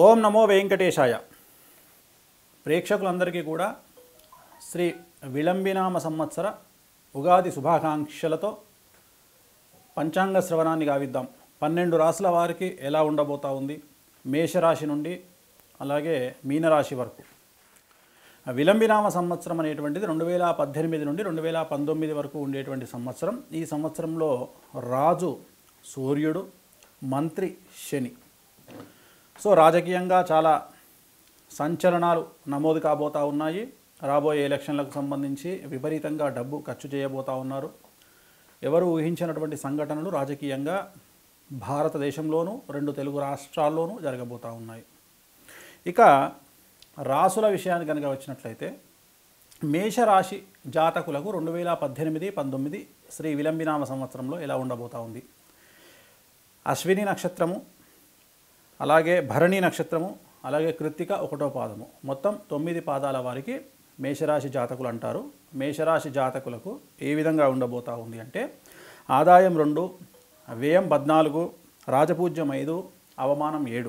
ఓం నమో వెంకటేశాయ ప్రేక్షకులందరికీ కూడా శ్రీ విళంబినామ సంవత్సర ఉగాది శుభాకాంక్షలతో పంచాంగ శ్రవణాన్ని గావిద్దాం పన్నెండు రాసుల వారికి ఎలా ఉండబోతా ఉంది మేషరాశి నుండి అలాగే మీనరాశి వరకు విలంబినామ సంవత్సరం అనేటువంటిది రెండు వేల పద్దెనిమిది నుండి రెండు వేల పంతొమ్మిది వరకు ఉండేటువంటి సంవత్సరం ఈ సంవత్సరంలో రాజు సూర్యుడు మంత్రి శని సో రాజకీయంగా చాలా సంచలనాలు నమోదు కాబోతా ఉన్నాయి రాబోయే ఎలక్షన్లకు సంబంధించి విపరీతంగా డబ్బు ఖర్చు చేయబోతా ఉన్నారు ఎవరు ఊహించినటువంటి సంఘటనలు రాజకీయంగా భారతదేశంలోనూ రెండు తెలుగు రాష్ట్రాల్లోనూ జరగబోతూ ఉన్నాయి ఇక రాసుల విషయానికి కనుక వచ్చినట్లయితే మేషరాశి జాతకులకు రెండు వేల పద్దెనిమిది పంతొమ్మిది శ్రీ విలంబినామ సంవత్సరంలో ఎలా ఉండబోతా ఉంది అశ్విని నక్షత్రము అలాగే భరణి నక్షత్రము అలాగే కృత్తిక ఒకటో పాదము మొత్తం తొమ్మిది పాదాల వారికి మేషరాశి జాతకులు అంటారు మేషరాశి జాతకులకు ఏ విధంగా ఉండబోతా ఉంది అంటే ఆదాయం రెండు వ్యయం పద్నాలుగు రాజపూజ్యం ఐదు అవమానం ఏడు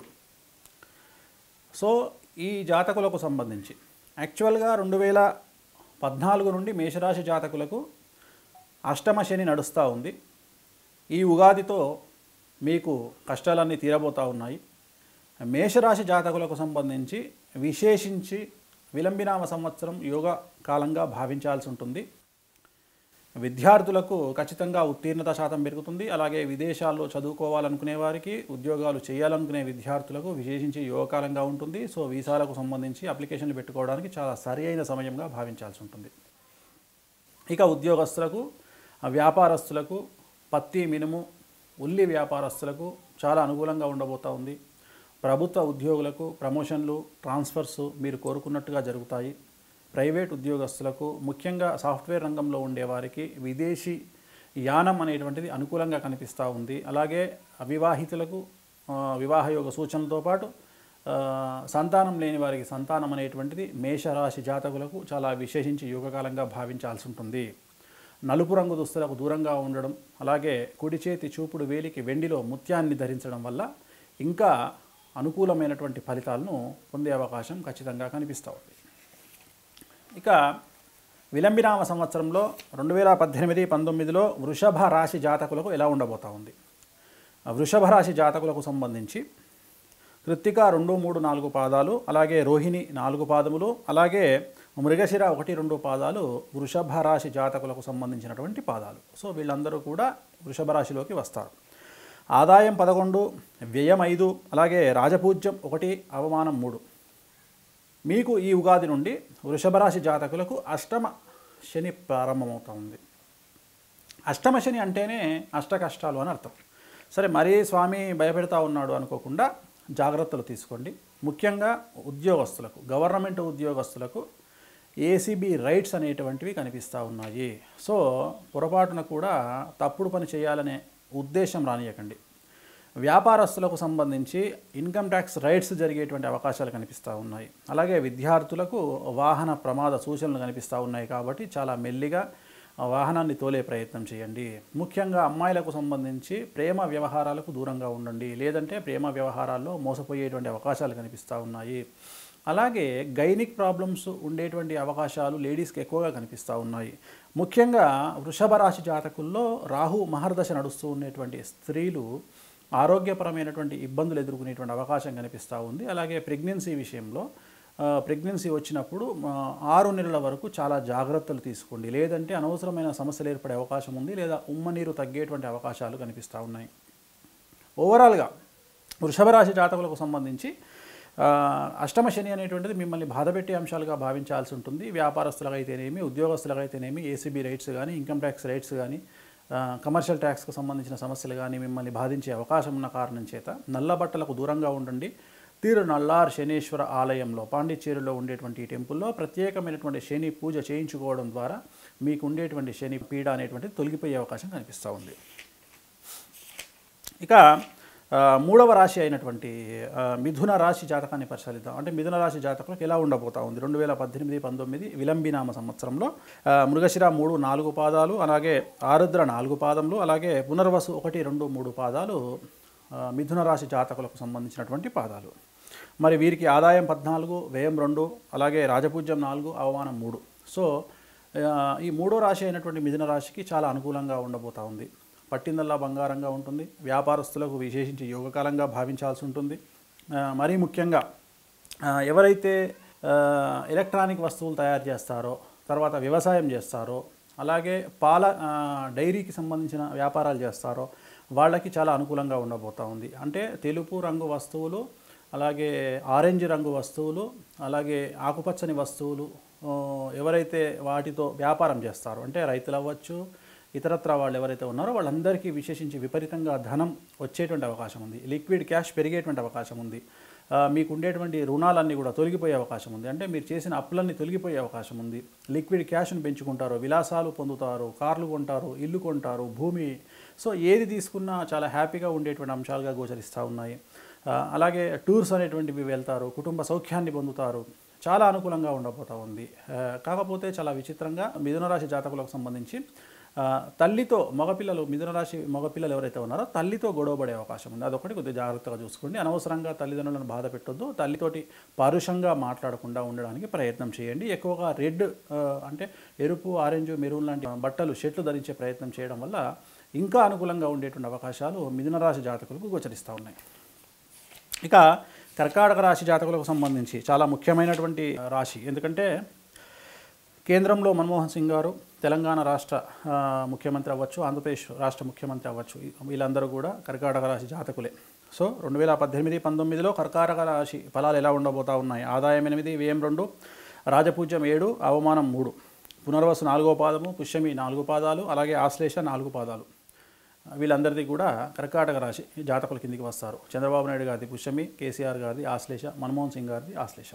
సో ఈ జాతకులకు సంబంధించి యాక్చువల్గా రెండు వేల పద్నాలుగు నుండి మేషరాశి జాతకులకు అష్టమ శని నడుస్తూ ఉంది ఈ ఉగాదితో మీకు కష్టాలన్నీ తీరబోతూ ఉన్నాయి మేషరాశి జాతకులకు సంబంధించి విశేషించి విలంబినామ సంవత్సరం యోగ కాలంగా భావించాల్సి ఉంటుంది విద్యార్థులకు ఖచ్చితంగా ఉత్తీర్ణత శాతం పెరుగుతుంది అలాగే విదేశాల్లో చదువుకోవాలనుకునే వారికి ఉద్యోగాలు చేయాలనుకునే విద్యార్థులకు విశేషించి యోగకాలంగా ఉంటుంది సో వీసాలకు సంబంధించి అప్లికేషన్లు పెట్టుకోవడానికి చాలా సరి అయిన సమయంగా భావించాల్సి ఉంటుంది ఇక ఉద్యోగస్తులకు వ్యాపారస్తులకు పత్తి మినుము ఉల్లి వ్యాపారస్తులకు చాలా అనుకూలంగా ఉండబోతూ ఉంది ప్రభుత్వ ఉద్యోగులకు ప్రమోషన్లు ట్రాన్స్ఫర్స్ మీరు కోరుకున్నట్టుగా జరుగుతాయి ప్రైవేట్ ఉద్యోగస్తులకు ముఖ్యంగా సాఫ్ట్వేర్ రంగంలో ఉండేవారికి విదేశీ యానం అనేటువంటిది అనుకూలంగా కనిపిస్తూ ఉంది అలాగే అవివాహితులకు ఆ, వివాహయోగ సూచనలతో పాటు ఆ, సంతానం లేని వారికి సంతానం అనేటువంటిది మేషరాశి జాతకులకు చాలా విశేషించి యోగకాలంగా భావించాల్సి ఉంటుంది నలుపు రంగు దుస్తులకు దూరంగా ఉండడం అలాగే కుడి చేతి చూపుడు వేలికి వెండిలో ముత్యాన్ని ధరించడం వల్ల ఇంకా అనుకూలమైనటువంటి ఫలితాలను పొందే అవకాశం ఖచ్చితంగా కనిపిస్తూ ఉంది ఇక విలంబినామ సంవత్సరంలో రెండు వేల పద్దెనిమిది పంతొమ్మిదిలో వృషభ రాశి జాతకులకు ఎలా ఉండబోతా ఉంది ఆ వృషభ రాశి జాతకులకు సంబంధించి కృత్తిక రెండు మూడు నాలుగు పాదాలు అలాగే రోహిణి నాలుగు పాదములు అలాగే మృగశిర ఒకటి రెండు పాదాలు వృషభ రాశి జాతకులకు సంబంధించినటువంటి పాదాలు సో వీళ్ళందరూ కూడా వృషభ రాశిలోకి వస్తారు ఆదాయం పదకొండు వ్యయం ఐదు అలాగే రాజపూజ్యం ఒకటి అవమానం మూడు మీకు ఈ ఉగాది నుండి వృషభ రాశి జాతకులకు అష్టమ శని ప్రారంభమవుతుంది అష్టమ శని అంటేనే అష్ట కష్టాలు అని అర్థం సరే మరీ స్వామి భయపెడతా ఉన్నాడు అనుకోకుండా జాగ్రత్తలు తీసుకోండి ముఖ్యంగా ఉద్యోగస్తులకు గవర్నమెంట్ ఉద్యోగస్తులకు ఏసీబీ రైట్స్ అనేటువంటివి కనిపిస్తూ ఉన్నాయి సో పొరపాటున కూడా తప్పుడు పని చేయాలనే ఉద్దేశం రానియకండి వ్యాపారస్తులకు సంబంధించి ఇన్కమ్ ట్యాక్స్ రైట్స్ జరిగేటువంటి అవకాశాలు కనిపిస్తూ ఉన్నాయి అలాగే విద్యార్థులకు వాహన ప్రమాద సూచనలు కనిపిస్తూ ఉన్నాయి కాబట్టి చాలా మెల్లిగా ఆ వాహనాన్ని తోలే ప్రయత్నం చేయండి ముఖ్యంగా అమ్మాయిలకు సంబంధించి ప్రేమ వ్యవహారాలకు దూరంగా ఉండండి లేదంటే ప్రేమ వ్యవహారాల్లో మోసపోయేటువంటి అవకాశాలు కనిపిస్తూ ఉన్నాయి అలాగే గైనిక్ ప్రాబ్లమ్స్ ఉండేటువంటి అవకాశాలు లేడీస్కి ఎక్కువగా కనిపిస్తూ ఉన్నాయి ముఖ్యంగా వృషభ రాశి జాతకుల్లో రాహు మహర్దశ నడుస్తూ ఉండేటువంటి స్త్రీలు ఆరోగ్యపరమైనటువంటి ఇబ్బందులు ఎదుర్కొనేటువంటి అవకాశం కనిపిస్తూ ఉంది అలాగే ప్రెగ్నెన్సీ విషయంలో ఆ, ప్రెగ్నెన్సీ వచ్చినప్పుడు ఆ, ఆరు నెలల వరకు చాలా జాగ్రత్తలు తీసుకోండి లేదంటే అనవసరమైన సమస్యలు ఏర్పడే అవకాశం ఉంది లేదా ఉమ్మ నీరు తగ్గేటువంటి అవకాశాలు కనిపిస్తూ ఉన్నాయి ఓవరాల్గా వృషభ రాశి జాతకులకు సంబంధించి ఆ, అష్టమ శని అనేటువంటిది మిమ్మల్ని బాధపెట్టే అంశాలుగా భావించాల్సి ఉంటుంది వ్యాపారస్తులకు అయితేనేమి ఉద్యోగస్తులకు అయితేనేమి ఏసీబీ రైట్స్ కానీ ఇన్కమ్ ట్యాక్స్ రైట్స్ కానీ ఆ, కమర్షియల్ ట్యాక్స్కు సంబంధించిన సమస్యలు కానీ మిమ్మల్ని బాధించే అవకాశం ఉన్న కారణం చేత నల్ల బట్టలకు దూరంగా ఉండండి తీరు నల్లార్ శనేశ్వర ఆలయంలో పాండిచ్చేరిలో ఉండేటువంటి ఈ టెంపుల్లో ప్రత్యేకమైనటువంటి శని పూజ చేయించుకోవడం ద్వారా మీకు ఉండేటువంటి శని పీడ అనేటువంటిది తొలగిపోయే అవకాశం కనిపిస్తూ ఉంది ఇక ఆ, మూడవ రాశి అయినటువంటి ఆ, మిథున రాశి జాతకాన్ని పరిశీలిద్దాం అంటే మిథున రాశి జాతకులకు ఎలా ఉండబోతా ఉంది రెండు వేల పద్దెనిమిది పంతొమ్మిది విలంబినామ సంవత్సరంలో ఆ, మృగశిర మూడు నాలుగు పాదాలు అలాగే ఆరుద్ర నాలుగు పాదములు అలాగే పునర్వసు ఒకటి రెండు మూడు పాదాలు ఆ, మిథున రాశి జాతకులకు సంబంధించినటువంటి పాదాలు మరి వీరికి ఆదాయం పద్నాలుగు వ్యయం రెండు అలాగే రాజపూజ్యం నాలుగు అవమానం మూడు సో ఆ, ఈ మూడో రాశి అయినటువంటి మిథున రాశికి చాలా అనుకూలంగా ఉండబోతా ఉంది పట్టిందల్లా బంగారంగా ఉంటుంది వ్యాపారస్తులకు విశేషించి యోగకాలంగా భావించాల్సి ఉంటుంది ఆ, మరీ ముఖ్యంగా ఆ, ఎవరైతే ఆ, ఎలక్ట్రానిక్ వస్తువులు తయారు చేస్తారో తర్వాత వ్యవసాయం చేస్తారో అలాగే పాల ఆ, డైరీకి సంబంధించిన వ్యాపారాలు చేస్తారో వాళ్ళకి చాలా అనుకూలంగా ఉండబోతా ఉంది అంటే తెలుపు రంగు వస్తువులు అలాగే ఆరెంజ్ రంగు వస్తువులు అలాగే ఆకుపచ్చని వస్తువులు ఆ, ఎవరైతే వాటితో వ్యాపారం చేస్తారో అంటే రైతులు అవ్వచ్చు ఇతరత్ర వాళ్ళు ఎవరైతే ఉన్నారో వాళ్ళందరికీ విశేషించి విపరీతంగా ధనం వచ్చేటువంటి అవకాశం ఉంది లిక్విడ్ క్యాష్ పెరిగేటువంటి అవకాశం ఉంది ఆ, మీకు ఉండేటువంటి రుణాలన్నీ కూడా తొలగిపోయే అవకాశం ఉంది అంటే మీరు చేసిన అప్పులన్నీ తొలగిపోయే అవకాశం ఉంది లిక్విడ్ క్యాష్ను పెంచుకుంటారు విలాసాలు పొందుతారు కార్లు కొంటారు ఇల్లు కొంటారు భూమి సో ఏది తీసుకున్నా చాలా హ్యాపీగా ఉండేటువంటి అంశాలుగా గోచరిస్తూ ఉన్నాయి ఆ, అలాగే టూర్స్ అనేటువంటివి వెళ్తారు కుటుంబ సౌఖ్యాన్ని పొందుతారు చాలా అనుకూలంగా ఉండబోతా ఉంది ఆ, కాకపోతే చాలా విచిత్రంగా మిథున రాశి జాతకులకు సంబంధించి ఆ, తల్లితో మగపిల్లలు మిథున రాశి మగపిల్లలు ఎవరైతే ఉన్నారో తల్లితో గొడవపడే అవకాశం ఉంది అదొకటి కొద్దిగా జాగ్రత్తగా చూసుకోండి అనవసరంగా తల్లిదండ్రులను బాధ పెట్టొద్దు తల్లితోటి పరుషంగా మాట్లాడకుండా ఉండడానికి ప్రయత్నం చేయండి ఎక్కువగా రెడ్ ఆ, అంటే ఎరుపు ఆరెంజ్ మెరూన్ లాంటి బట్టలు షర్ట్లు ధరించే ప్రయత్నం చేయడం వల్ల ఇంకా అనుకూలంగా ఉండేటువంటి అవకాశాలు మిథున రాశి జాతకులకు గోచరిస్తూ ఉన్నాయి ఇక కర్కాటక రాశి జాతకులకు సంబంధించి చాలా ముఖ్యమైనటువంటి రాశి ఎందుకంటే కేంద్రంలో మన్మోహన్ సింగ్ గారు తెలంగాణ రాష్ట్ర ఆ, ముఖ్యమంత్రి అవ్వచ్చు ఆంధ్రప్రదేశ్ రాష్ట్ర ముఖ్యమంత్రి అవ్వచ్చు ఈ- వీళ్ళందరూ కూడా కర్కాటక రాశి జాతకులే సో రెండు వేల పద్దెనిమిది పంతొమ్మిదిలో కర్కాటక రాశి ఫలాలు ఎలా ఉండబోతా ఉన్నాయి ఆదాయం ఎనిమిది వ్యయం రెండు రాజపూజ్యం ఏడు అవమానం మూడు పునర్వసు నాలుగో పాదము పుష్యమి నాలుగు పాదాలు అలాగే ఆశ్లేష నాలుగు పాదాలు వీళ్ళందరిది కూడా కర్కాటక రాశి జాతకుల కిందికి వస్తారు చంద్రబాబు నాయుడు గారిది పుష్యమి కేసీఆర్ గారిది ఆశ్లేష మన్మోహన్ సింగ్ గారిది ఆశ్లేష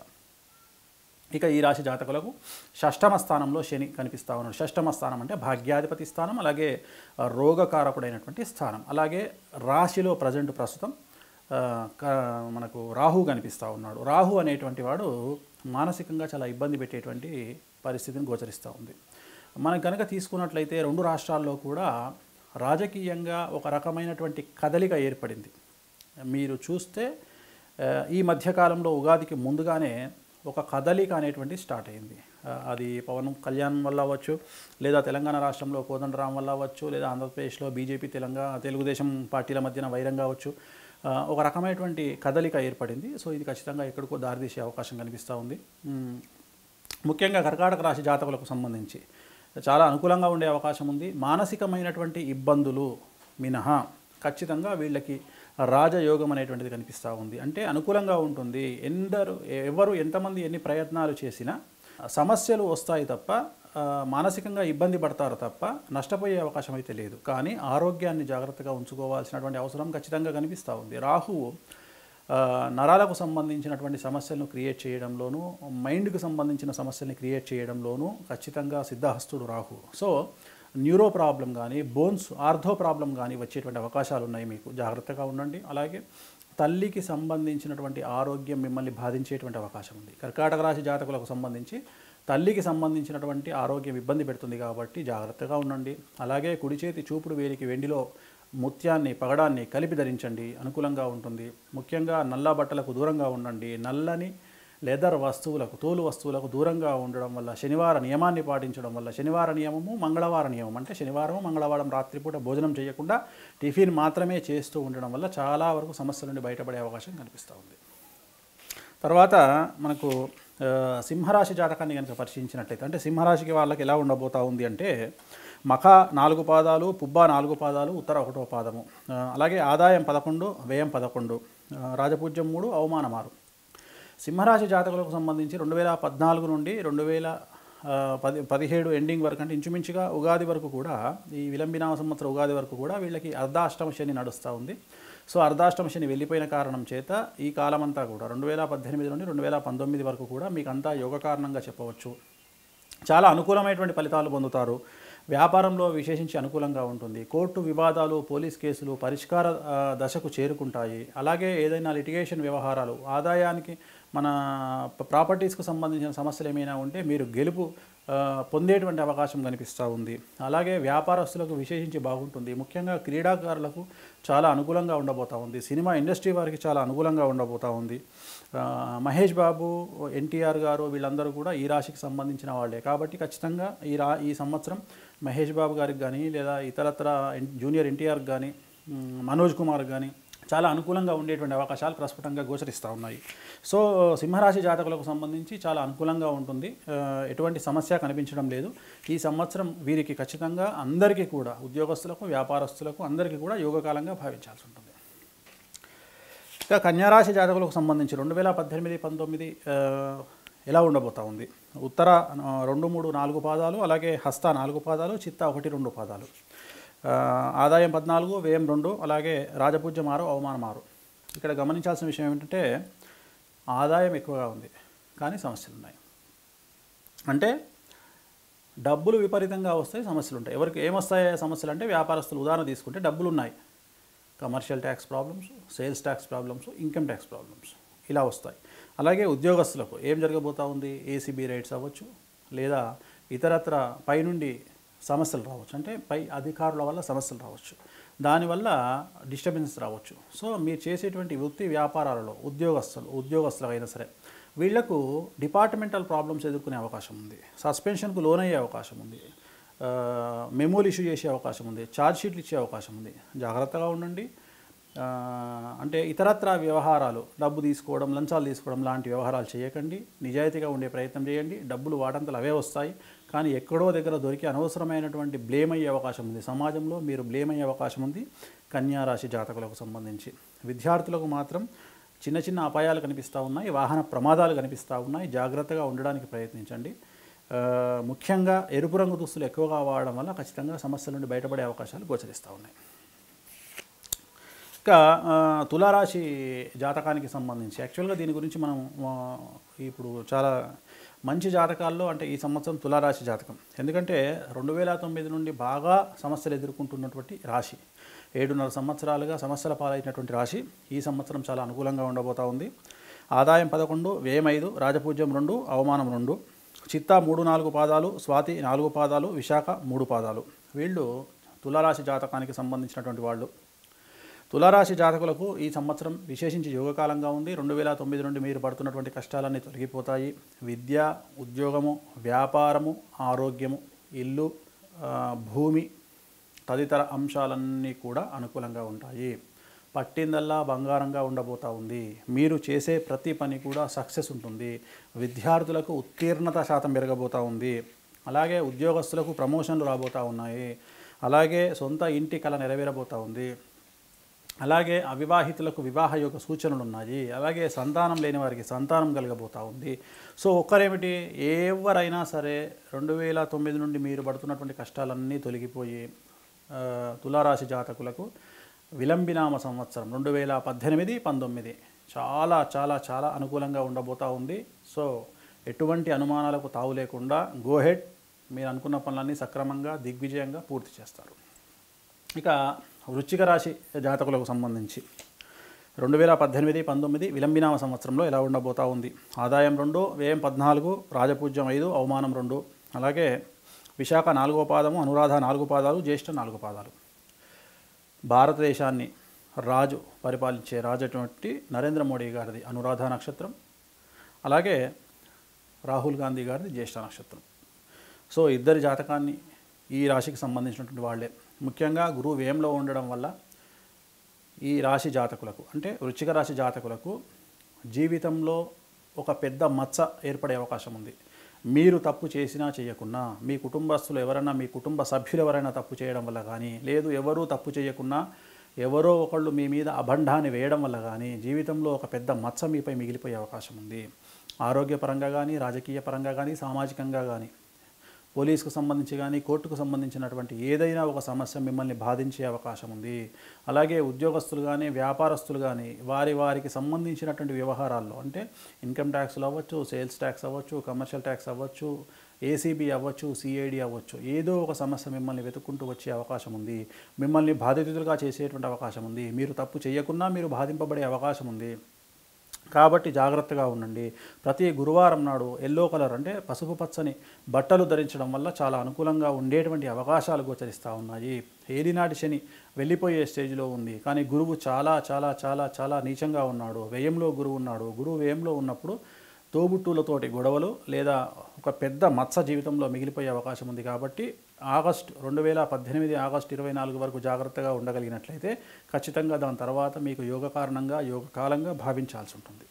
ఇక ఈ రాశి జాతకులకు షష్టమ స్థానంలో శని కనిపిస్తా ఉన్నాడు షష్టమ స్థానం అంటే భాగ్యాధిపతి స్థానం అలాగే ఆ, రోగకారకుడైనటువంటి స్థానం అలాగే రాశిలో ప్రజెంట్ ప్రస్తుతం ఆ, క- మనకు రాహు కనిపిస్తూ ఉన్నాడు రాహు అనేటువంటి వాడు మానసికంగా చాలా ఇబ్బంది పెట్టేటువంటి పరిస్థితిని గోచరిస్తూ ఉంది మనం కనుక తీసుకున్నట్లయితే రెండు రాష్ట్రాల్లో కూడా రాజకీయంగా ఒక రకమైనటువంటి కదలిక ఏర్పడింది మీరు చూస్తే ఆ, ఈ మధ్యకాలంలో ఉగాదికి ముందుగానే ఒక కదలిక అనేటువంటి స్టార్ట్ అయింది ఆ, అది పవన్ కళ్యాణ్ వల్ల అవ్వచ్చు లేదా తెలంగాణ రాష్ట్రంలో కోదండరాం వల్ల అవ్వచ్చు లేదా ఆంధ్రప్రదేశ్లో బీజేపీ తెలంగాణ తెలుగుదేశం పార్టీల మధ్యన వైరం కావచ్చు ఆ, ఒక రకమైనటువంటి కదలిక ఏర్పడింది సో ఇది ఖచ్చితంగా ఎక్కడికో దారితీసే అవకాశం కనిపిస్తూ ఉంది మ్, ముఖ్యంగా కర్కాటక రాశి జాతకులకు సంబంధించి చాలా అనుకూలంగా ఉండే అవకాశం ఉంది మానసికమైనటువంటి ఇబ్బందులు మినహా ఖచ్చితంగా వీళ్ళకి రాజయోగం అనేటువంటిది కనిపిస్తూ ఉంది అంటే అనుకూలంగా ఉంటుంది ఎందరు ఎవరు ఎంతమంది ఎన్ని ప్రయత్నాలు చేసినా సమస్యలు వస్తాయి తప్ప ఆ, మానసికంగా ఇబ్బంది పడతారు తప్ప నష్టపోయే అవకాశం అయితే లేదు కానీ ఆరోగ్యాన్ని జాగ్రత్తగా ఉంచుకోవాల్సినటువంటి అవసరం ఖచ్చితంగా కనిపిస్తూ ఉంది రాహువు ఆ, నరాలకు సంబంధించినటువంటి సమస్యలను క్రియేట్ చేయడంలోనూ మైండ్కి సంబంధించిన సమస్యల్ని క్రియేట్ చేయడంలోనూ ఖచ్చితంగా సిద్ధహస్తుడు రాహు సో న్యూరో ప్రాబ్లం కానీ బోన్స్ ఆర్థో ప్రాబ్లం కానీ వచ్చేటువంటి అవకాశాలు ఉన్నాయి మీకు జాగ్రత్తగా ఉండండి అలాగే తల్లికి సంబంధించినటువంటి ఆరోగ్యం మిమ్మల్ని బాధించేటువంటి అవకాశం ఉంది కర్కాటక రాశి జాతకులకు సంబంధించి తల్లికి సంబంధించినటువంటి ఆరోగ్యం ఇబ్బంది పెడుతుంది కాబట్టి జాగ్రత్తగా ఉండండి అలాగే కుడి చేతి చూపుడు వేలికి వెండిలో ముత్యాన్ని పగడాన్ని కలిపి ధరించండి అనుకూలంగా ఉంటుంది ముఖ్యంగా నల్ల బట్టలకు దూరంగా ఉండండి నల్లని లెదర్ వస్తువులకు తోలు వస్తువులకు దూరంగా ఉండడం వల్ల శనివార నియమాన్ని పాటించడం వల్ల శనివార నియమము మంగళవార నియమం అంటే శనివారం మంగళవారం రాత్రిపూట భోజనం చేయకుండా టిఫిన్ మాత్రమే చేస్తూ ఉండడం వల్ల చాలా వరకు సమస్యల నుండి బయటపడే అవకాశం కనిపిస్తూ ఉంది తర్వాత మనకు ఆ, సింహరాశి జాతకాన్ని కనుక పరిశీలించినట్లయితే అంటే సింహరాశికి వాళ్ళకి ఎలా ఉండబోతా ఉంది అంటే మఖ నాలుగు పాదాలు పుబ్బ నాలుగు పాదాలు ఉత్తర ఒకటో పాదము ఆ, అలాగే ఆదాయం పదకొండు వ్యయం పదకొండు ఆ, రాజపూజ్యం మూడు అవమానం ఆరు సింహరాశి జాతకులకు సంబంధించి రెండు వేల పద్నాలుగు నుండి రెండు వేల ఆ, పది పదిహేడు ఎండింగ్ వరకు అంటే ఇంచుమించుగా ఉగాది వరకు కూడా ఈ విలంబినామ సంవత్సర ఉగాది వరకు కూడా వీళ్ళకి అర్ధాష్టమ శని నడుస్తూ ఉంది సో అర్ధాష్టమ శని వెళ్ళిపోయిన కారణం చేత ఈ కాలమంతా కూడా రెండు వేల పద్దెనిమిది నుండి రెండు వేల పంతొమ్మిది వరకు కూడా మీకు అంతా యోగ కారణంగా చెప్పవచ్చు చాలా అనుకూలమైనటువంటి ఫలితాలు పొందుతారు వ్యాపారంలో విశేషించి అనుకూలంగా ఉంటుంది కోర్టు వివాదాలు పోలీస్ కేసులు పరిష్కార ఆ, దశకు చేరుకుంటాయి అలాగే ఏదైనా లిటిగేషన్ వ్యవహారాలు ఆదాయానికి మన ప్రాపర్టీస్కు సంబంధించిన సమస్యలు ఏమైనా ఉంటే మీరు గెలుపు ఆ, పొందేటువంటి అవకాశం కనిపిస్తూ ఉంది అలాగే వ్యాపారస్తులకు విశేషించి బాగుంటుంది ముఖ్యంగా క్రీడాకారులకు చాలా అనుకూలంగా ఉండబోతూ ఉంది సినిమా ఇండస్ట్రీ వారికి చాలా అనుకూలంగా ఉండబోతూ ఉంది ఆ, మహేష్ బాబు ఎన్టీఆర్ గారు వీళ్ళందరూ కూడా ఈ రాశికి సంబంధించిన వాళ్ళే కాబట్టి ఖచ్చితంగా ఈ రా ఈ సంవత్సరం మహేష్ బాబు గారికి కానీ లేదా ఇతరత్ర ఎన్- జూనియర్ ఎన్టీఆర్కి కానీ మ్, మనోజ్ కుమార్ కానీ చాలా అనుకూలంగా ఉండేటువంటి అవకాశాలు ప్రస్ఫుటంగా గోచరిస్తూ ఉన్నాయి సో సింహరాశి జాతకులకు సంబంధించి చాలా అనుకూలంగా ఉంటుంది ఆ, ఎటువంటి సమస్య కనిపించడం లేదు ఈ సంవత్సరం వీరికి ఖచ్చితంగా అందరికీ కూడా ఉద్యోగస్తులకు వ్యాపారస్తులకు అందరికీ కూడా యోగకాలంగా భావించాల్సి ఉంటుంది ఇక కన్యారాశి జాతకులకు సంబంధించి రెండు వేల పద్దెనిమిది పంతొమ్మిది ఆ, ఎలా ఉండబోతా ఉంది ఉత్తర ఆ, రెండు మూడు నాలుగు పాదాలు అలాగే హస్త నాలుగు పాదాలు చిత్త ఒకటి రెండు పాదాలు ఆ, ఆదాయం పద్నాలుగు వ్యయం రెండు అలాగే రాజపూజ్యం ఆరు అవమానం ఆరు ఇక్కడ గమనించాల్సిన విషయం ఏమిటంటే ఆదాయం ఎక్కువగా ఉంది కానీ సమస్యలు ఉన్నాయి అంటే డబ్బులు విపరీతంగా వస్తాయి సమస్యలు ఉంటాయి ఎవరికి ఏమొస్తాయి సమస్యలు అంటే వ్యాపారస్తులు ఉదాహరణ తీసుకుంటే డబ్బులు ఉన్నాయి commercial tax problems sales tax problems income tax problems ఇలా వస్తాయి అలాగే ఉద్యోగస్తులకు ఏం జరగబోతా ఉంది ఏసీబీ రేట్స్ అవ్వచ్చు లేదా ఇతరత్ర పైనుండి సమస్యలు రావచ్చు అంటే పై అధికారుల వల్ల సమస్యలు రావచ్చు దానివల్ల డిస్టర్బెన్స్ రావచ్చు సో మీరు చేసేటువంటి వృత్తి వ్యాపారాలలో ఉద్యోగస్తులు ఉద్యోగస్తులు అయినా సరే వీళ్లకు డిపార్ట్మెంటల్ ప్రాబ్లమ్స్ ఎదుర్కొనే అవకాశం ఉంది సస్పెన్షన్కు లోన్ అయ్యే అవకాశం ఉంది ఆ, మెమోలు ఇష్యూ చేసే అవకాశం ఉంది ఛార్జ్ షీట్లు ఇచ్చే అవకాశం ఉంది జాగ్రత్తగా ఉండండి ఆ, అంటే ఇతరత్ర వ్యవహారాలు డబ్బు తీసుకోవడం లంచాలు తీసుకోవడం లాంటి వ్యవహారాలు చేయకండి నిజాయితీగా ఉండే ప్రయత్నం చేయండి డబ్బులు వాటంతలు అవే వస్తాయి కానీ ఎక్కడో దగ్గర దొరికి అనవసరమైనటువంటి బ్లేమ్ అయ్యే అవకాశం ఉంది సమాజంలో మీరు బ్లేమ్ అయ్యే అవకాశం ఉంది కన్యా రాశి జాతకులకు సంబంధించి విద్యార్థులకు మాత్రం చిన్న చిన్న అపాయాలు కనిపిస్తూ ఉన్నాయి వాహన ప్రమాదాలు కనిపిస్తూ ఉన్నాయి జాగ్రత్తగా ఉండడానికి ప్రయత్నించండి ఆ, ముఖ్యంగా ఎరుపు రంగు దుస్తులు ఎక్కువగా వాడడం వల్ల ఖచ్చితంగా సమస్యల నుండి బయటపడే అవకాశాలు గోచరిస్తూ ఉన్నాయి ఇక ఆ, తులారాశి జాతకానికి సంబంధించి యాక్చువల్గా దీని గురించి మనం ఆ, ఇప్పుడు చాలా మంచి జాతకాల్లో అంటే ఈ సంవత్సరం తులారాశి జాతకం ఎందుకంటే రెండు వేల తొమ్మిది నుండి బాగా సమస్యలు ఎదుర్కొంటున్నటువంటి రాశి ఏడున్నర సంవత్సరాలుగా సమస్యల పాలైనటువంటి రాశి ఈ సంవత్సరం చాలా అనుకూలంగా ఉండబోతా ఉంది ఆదాయం పదకొండు వ్యయం ఐదు రాజపూజ్యం రెండు అవమానం రెండు చిత్తా మూడు నాలుగు పాదాలు స్వాతి నాలుగు పాదాలు విశాఖ మూడు పాదాలు వీళ్ళు తులారాశి జాతకానికి సంబంధించినటువంటి వాళ్ళు తులారాశి జాతకులకు ఈ సంవత్సరం విశేషించి యోగకాలంగా ఉంది రెండు వేల తొమ్మిది నుండి మీరు పడుతున్నటువంటి కష్టాలన్నీ తొలగిపోతాయి విద్య ఉద్యోగము వ్యాపారము ఆరోగ్యము ఇల్లు ఆ, భూమి తదితర అంశాలన్నీ కూడా అనుకూలంగా ఉంటాయి పట్టిందల్లా బంగారంగా ఉండబోతా ఉంది మీరు చేసే ప్రతి పని కూడా సక్సెస్ ఉంటుంది విద్యార్థులకు ఉత్తీర్ణత శాతం పెరగబోతా ఉంది అలాగే ఉద్యోగస్తులకు ప్రమోషన్లు రాబోతూ ఉన్నాయి అలాగే సొంత ఇంటి కళ నెరవేరబోతూ ఉంది అలాగే అవివాహితులకు వివాహ యొక్క సూచనలు ఉన్నాయి అలాగే సంతానం లేని వారికి సంతానం కలగబోతూ ఉంది సో ఒక్కరేమిటి ఎవరైనా సరే రెండు వేల తొమ్మిది నుండి మీరు పడుతున్నటువంటి కష్టాలన్నీ తొలగిపోయి ఆ, తులారాశి జాతకులకు విలంబినామ సంవత్సరం రెండు వేల పద్దెనిమిది పంతొమ్మిది చాలా చాలా చాలా అనుకూలంగా ఉండబోతూ ఉంది సో ఎటువంటి అనుమానాలకు తావు లేకుండా గోహెడ్ మీరు అనుకున్న పనులన్నీ సక్రమంగా దిగ్విజయంగా పూర్తి చేస్తారు ఇక వృశ్చిక రాశి జాతకులకు సంబంధించి రెండు వేల పద్దెనిమిది పంతొమ్మిది విలంబినామ సంవత్సరంలో ఎలా ఉండబోతా ఉంది ఆదాయం రెండు వ్యయం పద్నాలుగు రాజపూజ్యం ఐదు అవమానం రెండు అలాగే విశాఖ నాలుగో పాదము అనురాధ నాలుగు పాదాలు జ్యేష్ఠ నాలుగు పాదాలు భారతదేశాన్ని రాజు పరిపాలించే రాజు అటువంటి నరేంద్ర మోడీ గారిది అనురాధ నక్షత్రం అలాగే రాహుల్ గాంధీ గారిది జ్యేష్ఠ నక్షత్రం సో ఇద్దరి జాతకాన్ని ఈ రాశికి సంబంధించినటువంటి వాళ్ళే ముఖ్యంగా గురువు వ్యయంలో ఉండడం వల్ల ఈ రాశి జాతకులకు అంటే వృశ్చిక రాశి జాతకులకు జీవితంలో ఒక పెద్ద మచ్చ ఏర్పడే అవకాశం ఉంది మీరు తప్పు చేసినా చేయకున్నా మీ కుటుంబస్తులు ఎవరైనా మీ కుటుంబ సభ్యులు ఎవరైనా తప్పు చేయడం వల్ల కానీ లేదు ఎవరూ తప్పు చేయకున్నా ఎవరో ఒకళ్ళు మీ మీద అభండాన్ని వేయడం వల్ల కానీ జీవితంలో ఒక పెద్ద మచ్చ మీపై మిగిలిపోయే అవకాశం ఉంది ఆరోగ్యపరంగా కానీ రాజకీయ పరంగా కానీ సామాజికంగా కానీ పోలీసుకు సంబంధించి కానీ కోర్టుకు సంబంధించినటువంటి ఏదైనా ఒక సమస్య మిమ్మల్ని బాధించే అవకాశం ఉంది అలాగే ఉద్యోగస్తులు కానీ వ్యాపారస్తులు కానీ వారి వారికి సంబంధించినటువంటి వ్యవహారాల్లో అంటే ఇన్కమ్ ట్యాక్స్లు అవ్వచ్చు సేల్స్ ట్యాక్స్ అవ్వచ్చు కమర్షియల్ ట్యాక్స్ అవ్వచ్చు ఏసీబీ అవ్వచ్చు సిఐడి అవ్వచ్చు ఏదో ఒక సమస్య మిమ్మల్ని వెతుక్కుంటూ వచ్చే అవకాశం ఉంది మిమ్మల్ని బాధితులుగా చేసేటువంటి అవకాశం ఉంది మీరు తప్పు చేయకున్నా మీరు బాధింపబడే అవకాశం ఉంది కాబట్టి జాగ్రత్తగా ఉండండి ప్రతి గురువారం నాడు ఎల్లో కలర్ అంటే పసుపు పచ్చని బట్టలు ధరించడం వల్ల చాలా అనుకూలంగా ఉండేటువంటి అవకాశాలు గోచరిస్తూ ఉన్నాయి ఏలినాటి శని వెళ్ళిపోయే స్టేజ్లో ఉంది కానీ గురువు చాలా చాలా చాలా చాలా నీచంగా ఉన్నాడు వ్యయంలో గురువు ఉన్నాడు గురువు వ్యయంలో ఉన్నప్పుడు తోబుట్టులతోటి గొడవలు లేదా ఒక పెద్ద మత్స జీవితంలో మిగిలిపోయే అవకాశం ఉంది కాబట్టి ఆగస్టు రెండు వేల పద్దెనిమిది ఆగస్టు ఇరవై నాలుగు వరకు జాగ్రత్తగా ఉండగలిగినట్లయితే ఖచ్చితంగా దాని తర్వాత మీకు యోగ కారణంగా యోగ కాలంగా భావించాల్సి ఉంటుంది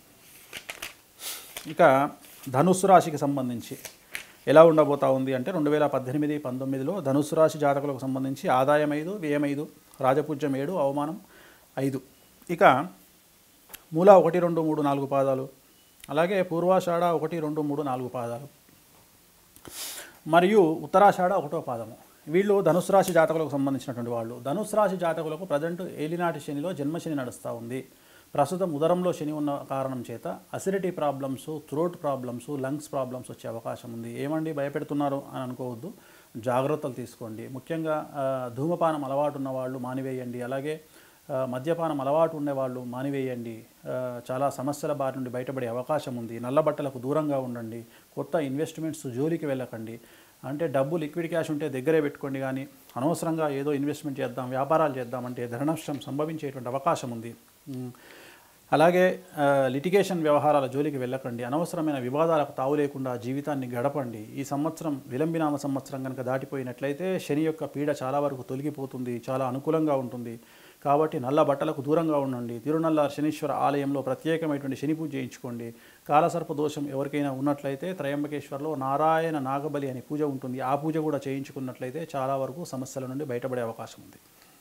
ఇక ధనుస్సు రాశికి సంబంధించి ఎలా ఉండబోతా ఉంది అంటే రెండు వేల పద్దెనిమిది పంతొమ్మిదిలో ధనుస్సు రాశి జాతకులకు సంబంధించి ఆదాయం ఐదు వ్యయం ఐదు రాజపూజ్యం ఏడు అవమానం ఐదు ఇక మూల ఒకటి రెండు మూడు నాలుగు పాదాలు అలాగే పూర్వాషాఢ ఒకటి రెండు మూడు నాలుగు పాదాలు మరియు ఉత్తరాషాఢ ఒకటో పాదము వీళ్ళు ధనుసు రాశి జాతకులకు సంబంధించినటువంటి వాళ్ళు ధనుసు రాశి జాతకులకు ప్రజెంట్ ఏలినాటి శనిలో జన్మశని నడుస్తూ ఉంది ప్రస్తుతం ఉదరంలో శని ఉన్న కారణం చేత acidity problems throat problems lungs problems వచ్చే అవకాశం ఉంది ఏమండి భయపెడుతున్నారు అని అనుకోవద్దు జాగ్రత్తలు తీసుకోండి ముఖ్యంగా ఆ, ధూమపానం అలవాటు ఉన్న వాళ్ళు మానివేయండి అలాగే ఆ, మద్యపానం అలవాటు ఉండేవాళ్ళు మానివేయండి ఆ, చాలా సమస్యల బారి నుండి బయటపడే అవకాశం ఉంది నల్ల బట్టలకు దూరంగా ఉండండి కొత్త ఇన్వెస్ట్మెంట్స్ జోలికి వెళ్ళకండి అంటే డబ్బు లిక్విడ్ క్యాష్ ఉంటే దగ్గరే పెట్టుకోండి కానీ అనవసరంగా ఏదో ఇన్వెస్ట్మెంట్ చేద్దాం వ్యాపారాలు చేద్దామంటే ధననష్టం సంభవించేటువంటి అవకాశం ఉంది ఉమ్, అలాగే లిటిగేషన్ వ్యవహారాల జోలికి వెళ్ళకండి అనవసరమైన వివాదాలకు తావు లేకుండా జీవితాన్ని గడపండి ఈ సంవత్సరం విలంబినామ సంవత్సరం కనుక దాటిపోయినట్లయితే శని యొక్క పీడ చాలా వరకు తొలగిపోతుంది చాలా అనుకూలంగా ఉంటుంది కాబట్టి నల్ల బట్టలకు దూరంగా ఉండండి తిరునల్ల శనీశ్వర ఆలయంలో ప్రత్యేకమైనటువంటి శని పూజ చేయించుకోండి కాలసర్ప దోషం ఎవరికైనా ఉన్నట్లయితే త్రయంబకేశ్వర్లో నారాయణ నాగబలి అనే పూజ ఉంటుంది ఆ పూజ కూడా చేయించుకున్నట్లయితే చాలా వరకు సమస్యల నుండి బయటపడే అవకాశం ఉంది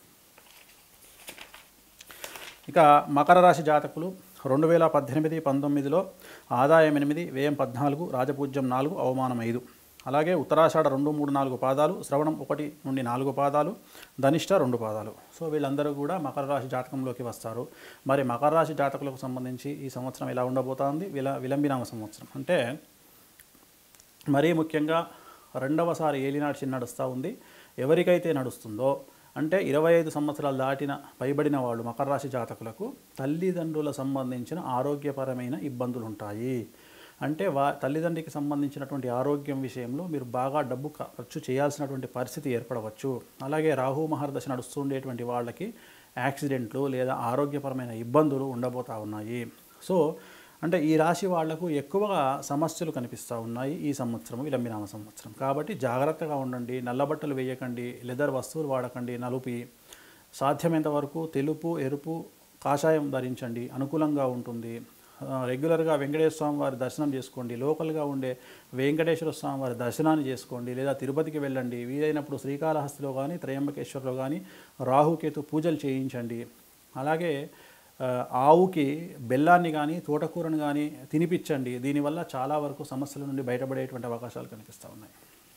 ఇక మకర రాశి జాతకులు రెండు వేల పద్దెనిమిది పంతొమ్మిదిలో ఆదాయం ఎనిమిది వ్యయం పద్నాలుగు రాజపూజ్యం నాలుగు అవమానం ఐదు అలాగే ఉత్తరాషాఢ రెండు మూడు నాలుగు పాదాలు శ్రవణం ఒకటి నుండి నాలుగు పాదాలు ధనిష్ట రెండు పాదాలు సో వీళ్ళందరూ కూడా మకర రాశి జాతకంలోకి వస్తారు మరి మకర రాశి జాతకులకు సంబంధించి ఈ సంవత్సరం ఎలా ఉండబోతోంది విల విలంబినామ సంవత్సరం అంటే మరీ ముఖ్యంగా రెండవసారి ఏలినాటి చిన్న నడుస్తూ ఉంది ఎవరికైతే నడుస్తుందో అంటే ఇరవై ఐదు సంవత్సరాలు దాటిన పైబడిన వాళ్ళు మకర రాశి జాతకులకు తల్లిదండ్రుల సంబంధించిన ఆరోగ్యపరమైన ఇబ్బందులు ఉంటాయి అంటే వా తల్లిదండ్రికి సంబంధించినటువంటి ఆరోగ్యం విషయంలో మీరు బాగా డబ్బు ఖ- ఖర్చు చేయాల్సినటువంటి పరిస్థితి ఏర్పడవచ్చు అలాగే రాహు మహర్దశ నడుస్తుండేటువంటి వాళ్ళకి యాక్సిడెంట్లు లేదా ఆరోగ్యపరమైన ఇబ్బందులు ఉండబోతా ఉన్నాయి సో అంటే ఈ రాశి వాళ్లకు ఎక్కువగా సమస్యలు కనిపిస్తూ ఉన్నాయి ఈ సంవత్సరం విలంబినామ సంవత్సరం కాబట్టి జాగ్రత్తగా ఉండండి నల్లబట్టలు వేయకండి లెదర్ వస్తువులు వాడకండి నలుపి సాధ్యమైనంత వరకు తెలుపు ఎరుపు కాషాయం ధరించండి అనుకూలంగా ఉంటుంది ఆ, రెగ్యులర్గా వెంకటేశ్వర స్వామి వారి దర్శనం చేసుకోండి లోకల్గా ఉండే వెంకటేశ్వర స్వామి వారి దర్శనాన్ని చేసుకోండి లేదా తిరుపతికి వెళ్ళండి వీలైనప్పుడు శ్రీకాళహస్తిలో కానీ త్రయంబకేశ్వరలో కానీ రాహుకేతు పూజలు చేయించండి అలాగే ఆ, ఆవుకి బెల్లాన్ని కానీ తోటకూరను కానీ తినిపించండి దీనివల్ల చాలా వరకు సమస్యల నుండి బయటపడేటువంటి అవకాశాలు కనిపిస్తూ ఉన్నాయి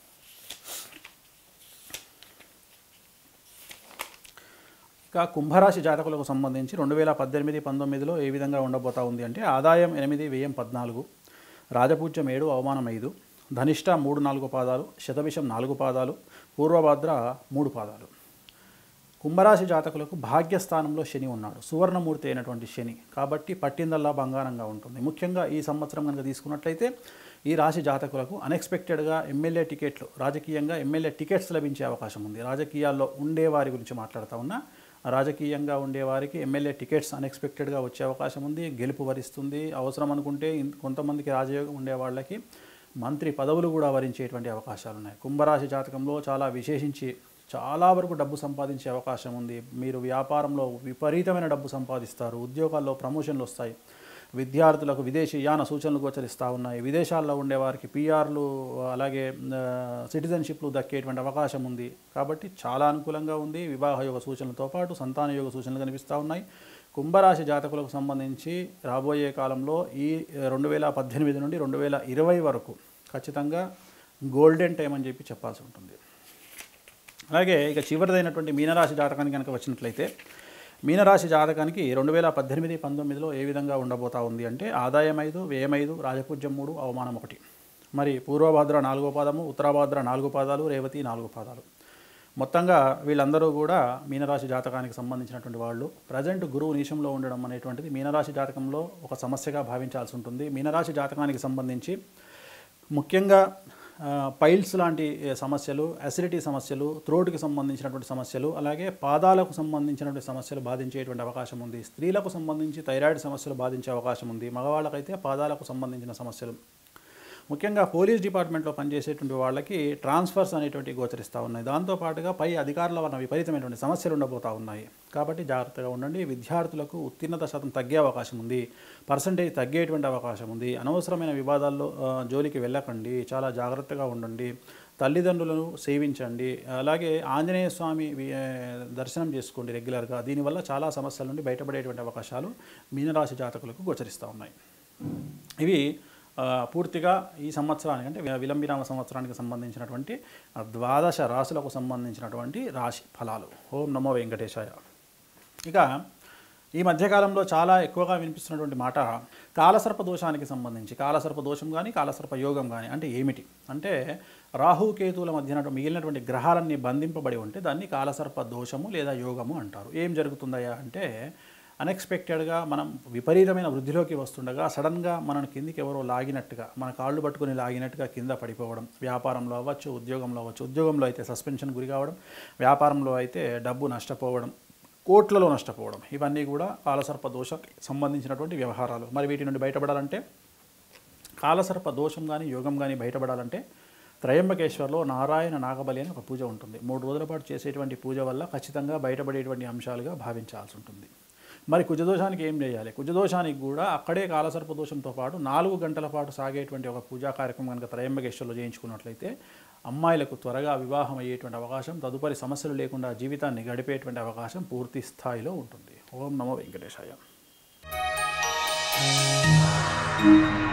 ఇక కుంభరాశి జాతకులకు సంబంధించి రెండు వేల పద్దెనిమిది పంతొమ్మిదిలో ఏ విధంగా ఉండబోతా ఉంది అంటే ఆదాయం ఎనిమిది వ్యయం పద్నాలుగు రాజపూజ్యం ఏడు అవమానం ఐదు ధనిష్ట మూడు నాలుగు పాదాలు శతభిషం నాలుగు పాదాలు పూర్వభద్ర మూడు పాదాలు కుంభరాశి జాతకులకు భాగ్యస్థానంలో శని ఉన్నాడు సువర్ణమూర్తి అయినటువంటి శని కాబట్టి పట్టిందల్లా బంగారంగా ఉంటుంది ముఖ్యంగా ఈ సంవత్సరం కనుక తీసుకున్నట్లయితే ఈ రాశి జాతకులకు అన్ఎక్స్పెక్టెడ్గా ఎమ్మెల్యే టికెట్లు రాజకీయంగా ఎమ్మెల్యే టికెట్స్ లభించే అవకాశం ఉంది రాజకీయాల్లో ఉండే వారి గురించి మాట్లాడుతూ ఉన్నా రాజకీయంగా ఉండేవారికి ఎమ్మెల్యే టికెట్స్ అన్ఎక్స్పెక్టెడ్గా వచ్చే అవకాశం ఉంది గెలుపు వరిస్తుంది అవసరం అనుకుంటే ఇన్- కొంతమందికి రాజయోగం ఉండే వాళ్ళకి మంత్రి పదవులు కూడా వరించేటువంటి అవకాశాలు ఉన్నాయి కుంభరాశి జాతకంలో చాలా విశేషించి చాలా వరకు డబ్బు సంపాదించే అవకాశం ఉంది మీరు వ్యాపారంలో విపరీతమైన డబ్బు సంపాదిస్తారు ఉద్యోగాల్లో ప్రమోషన్లు వస్తాయి విద్యార్థులకు విదేశీ యాన సూచనలు గోచరిస్తూ ఉన్నాయి విదేశాల్లో ఉండేవారికి పిఆర్లు అలాగే ఆ, సిటిజన్షిప్లు దక్కేటువంటి అవకాశం ఉంది కాబట్టి చాలా అనుకూలంగా ఉంది వివాహ యోగ సూచనలతో పాటు సంతాన యోగ సూచనలు కనిపిస్తూ ఉన్నాయి కుంభరాశి జాతకులకు సంబంధించి రాబోయే కాలంలో ఈ రెండు వేల పద్దెనిమిది నుండి రెండు వేల ఇరవై వరకు ఖచ్చితంగా గోల్డెన్ టైం అని చెప్పి చెప్పాల్సి ఉంటుంది అలాగే ఇక చివరిదైనటువంటి మీనరాశి జాతకానికి కనుక వచ్చినట్లయితే మీనరాశి జాతకానికి రెండు వేల పద్దెనిమిది పంతొమ్మిదిలో ఏ విధంగా ఉండబోతా ఉంది అంటే ఆదాయం ఐదు వ్యయం ఐదు రాజపూజ్యం మూడు అవమానం ఒకటి మరి పూర్వభద్ర నాలుగో పాదము ఉత్తరాభద్ర నాలుగు పాదాలు రేవతి నాలుగు పాదాలు మొత్తంగా వీళ్ళందరూ కూడా మీనరాశి జాతకానికి సంబంధించినటువంటి వాళ్ళు ప్రజెంట్ గురువు నీచంలో ఉండడం అనేటువంటిది మీనరాశి జాతకంలో ఒక సమస్యగా భావించాల్సి ఉంటుంది మీనరాశి జాతకానికి సంబంధించి ముఖ్యంగా ఆ, పైల్స్ లాంటి ఏ, సమస్యలు అసిడిటీ సమస్యలు త్రోట్కి సంబంధించినటువంటి సమస్యలు అలాగే పాదాలకు సంబంధించినటువంటి సమస్యలు బాధించేటువంటి అవకాశం ఉంది స్త్రీలకు సంబంధించి థైరాయిడ్ సమస్యలు బాధించే అవకాశం ఉంది మగవాళ్ళకైతే పాదాలకు సంబంధించిన సమస్యలు ముఖ్యంగా పోలీస్ డిపార్ట్మెంట్లో పనిచేసేటువంటి వాళ్ళకి ట్రాన్స్ఫర్స్ అనేటువంటి గోచరిస్తూ ఉన్నాయి దాంతోపాటుగా పై అధికారుల వలన విపరీతమైనటువంటి సమస్యలు ఉండబోతూ ఉన్నాయి కాబట్టి జాగ్రత్తగా ఉండండి విద్యార్థులకు ఉత్తీర్ణత శాతం తగ్గే అవకాశం ఉంది పర్సంటేజ్ తగ్గేటువంటి అవకాశం ఉంది అనవసరమైన వివాదాల్లో ఆ, జోలికి వెళ్ళకండి చాలా జాగ్రత్తగా ఉండండి తల్లిదండ్రులను సేవించండి అలాగే ఆంజనేయ స్వామి వి- ఆ, దర్శనం చేసుకోండి రెగ్యులర్గా దీనివల్ల చాలా సమస్యల నుండి బయటపడేటువంటి అవకాశాలు మీనరాశి జాతకులకు గోచరిస్తూ ఉన్నాయి ఇవి ఆ, పూర్తిగా ఈ సంవత్సరానికి అంటే వి- విలంబినామ సంవత్సరానికి సంబంధించినటువంటి ఆ, ద్వాదశ రాశులకు సంబంధించినటువంటి రాశి ఫలాలు ఓం నమో వెంకటేశాయ ఇక ఈ మధ్యకాలంలో చాలా ఎక్కువగా వినిపిస్తున్నటువంటి మాట కాలసర్ప దోషానికి సంబంధించి కాలసర్ప దోషం కానీ కాలసర్ప యోగం కానీ అంటే ఏమిటి అంటే రాహుకేతువుల మధ్యన మిగిలినటువంటి గ్రహాలన్నీ బంధింపబడి ఉంటే దాన్ని కాలసర్ప దోషము లేదా యోగము అంటారు ఏం జరుగుతుందయ్యా అంటే అన్ఎక్స్పెక్టెడ్గా మనం విపరీతమైన వృద్ధిలోకి వస్తుండగా సడన్గా మనం కిందికి ఎవరో లాగినట్టుగా మన కాళ్ళు పట్టుకొని లాగినట్టుగా కింద పడిపోవడం వ్యాపారంలో అవ్వచ్చు ఉద్యోగంలో అవ్వచ్చు ఉద్యోగంలో అయితే సస్పెన్షన్ గురి కావడం వ్యాపారంలో అయితే డబ్బు నష్టపోవడం కోట్లలో నష్టపోవడం ఇవన్నీ కూడా కాలసర్ప దోషానికి సంబంధించినటువంటి వ్యవహారాలు మరి వీటి నుండి బయటపడాలంటే కాలసర్ప దోషం కానీ యోగం కానీ బయటపడాలంటే త్రయంబకేశ్వర్లో నారాయణ నాగబలి అని ఒక పూజ ఉంటుంది మూడు రోజుల పాటు చేసేటువంటి పూజ వల్ల ఖచ్చితంగా బయటపడేటువంటి అంశాలుగా భావించాల్సి ఉంటుంది మరి కుజదోషానికి ఏం చేయాలి కుజదోషానికి కూడా అక్కడే కాలసర్ప దోషంతో పాటు నాలుగు గంటల పాటు సాగేటువంటి ఒక పూజా కార్యక్రమం కనుక త్రయంబకేశ్వర్లో చేయించుకున్నట్లయితే అమ్మాయిలకు త్వరగా వివాహం అయ్యేటువంటి అవకాశం తదుపరి సమస్యలు లేకుండా జీవితాన్ని గడిపేటువంటి అవకాశం పూర్తి స్థాయిలో ఉంటుంది ఓం నమో వెంకటేశాయ